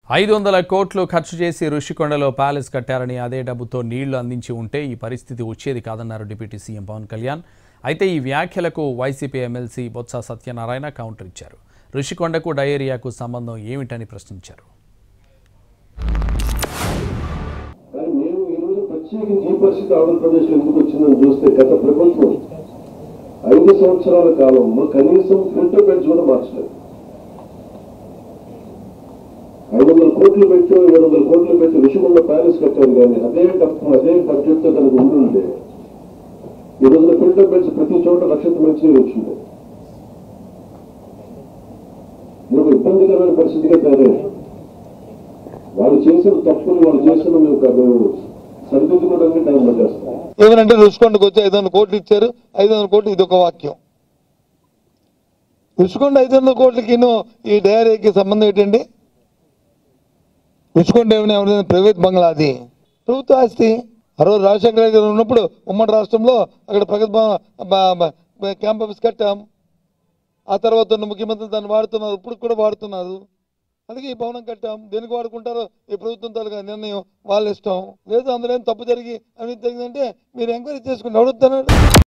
ఐదు వందల కోట్లు ఖర్చు చేసి ఋషికొండలో ప్యాలెస్ కట్టారని అదే డబ్బుతో నీళ్లు అందించి ఉంటే ఈ పరిస్థితి వచ్చేది కాదన్నారు డిప్యూటీ సీఎం పవన్ కళ్యాణ్ అయితే ఈ వ్యాఖ్యలకు YCP MLC Botsa Satyanarayana counter ఇచ్చారు ఋషికొండకు డయేరియాకు సంబంధం ఏమిటని ప్రశ్నించారు కానీ మేము ఈ రోజు ప్రత్యేకించి ఈ పరిస్థితి ఆంధ్రప్రదేశ్ ఎందుకు వచ్చిందని చూస్తే గత ప్రభుత్వం ఐదు సంవత్సరాల కాలంలో కనీసం ఫిల్టర్ బెడ్స్ కూడా మార్చలేదు ఐదు వందల కోట్లు పెట్టి ఏడు వందల కోట్లు పెట్టి ఋషికొండ ప్యాలెస్ కట్టారు కానీ అదే డబ్బు అదే బడ్జెట్ తో కనుక ఉండుంటే ఈ రోజున ఫిల్టర్ బెడ్స్ ప్రతి చోట లక్షత మంచి వచ్చింది ఇది ఒక ఇబ్బందికరమైన పరిస్థితిగా తయారైంది వాళ్ళు చేసిన తప్పులు వాళ్ళు చేసిన మేము క- మేము సరిదిద్దుకోవడానికి టైం పట్టేస్తాం ఏమనంటే రుషికొండకు వచ్చి ఐదు వందల కోట్లు ఇచ్చారు ఐదు వందల కోట్లు ఇది ఒక వాక్యం రుషికొండ ఐదు వందల కోట్లకి ఈ డైరీకి సంబంధం ఏంటండి రుషికొండ ఏమైనా ఎవరైనా ప్రైవేట్ బంగ్లా అది ప్రభుత్వ ఆస్తి ఆ రోజు రాజశేఖర రెడ్డి గారు ఉన్నప్పుడు ఉమ్మడి రాష్ట్రంలో అక్కడ ప్రగతి భవన్ బ- బ- క్యాంప్ ఆఫీస్ కట్టాం ఆ తర్వాత ఉన్న ముఖ్యమంత్రి దాన్ని వాడుతున్నారు ఇప్పుడు కూడా వాడుతున్నారు అలాగే ఈ భవనం కట్టాం దేనికి వాడుకుంటారో ఈ ప్రభుత్వం తాలూకా నిర్ణయం వాళ్ళ ఇష్టం లేదు అందులో ఏం తప్పు జరిగి అవినీతి జరిగిందంటే మీరు ఎంక్వైరీ చేసుకుని ఎవడొద్దన్నాడు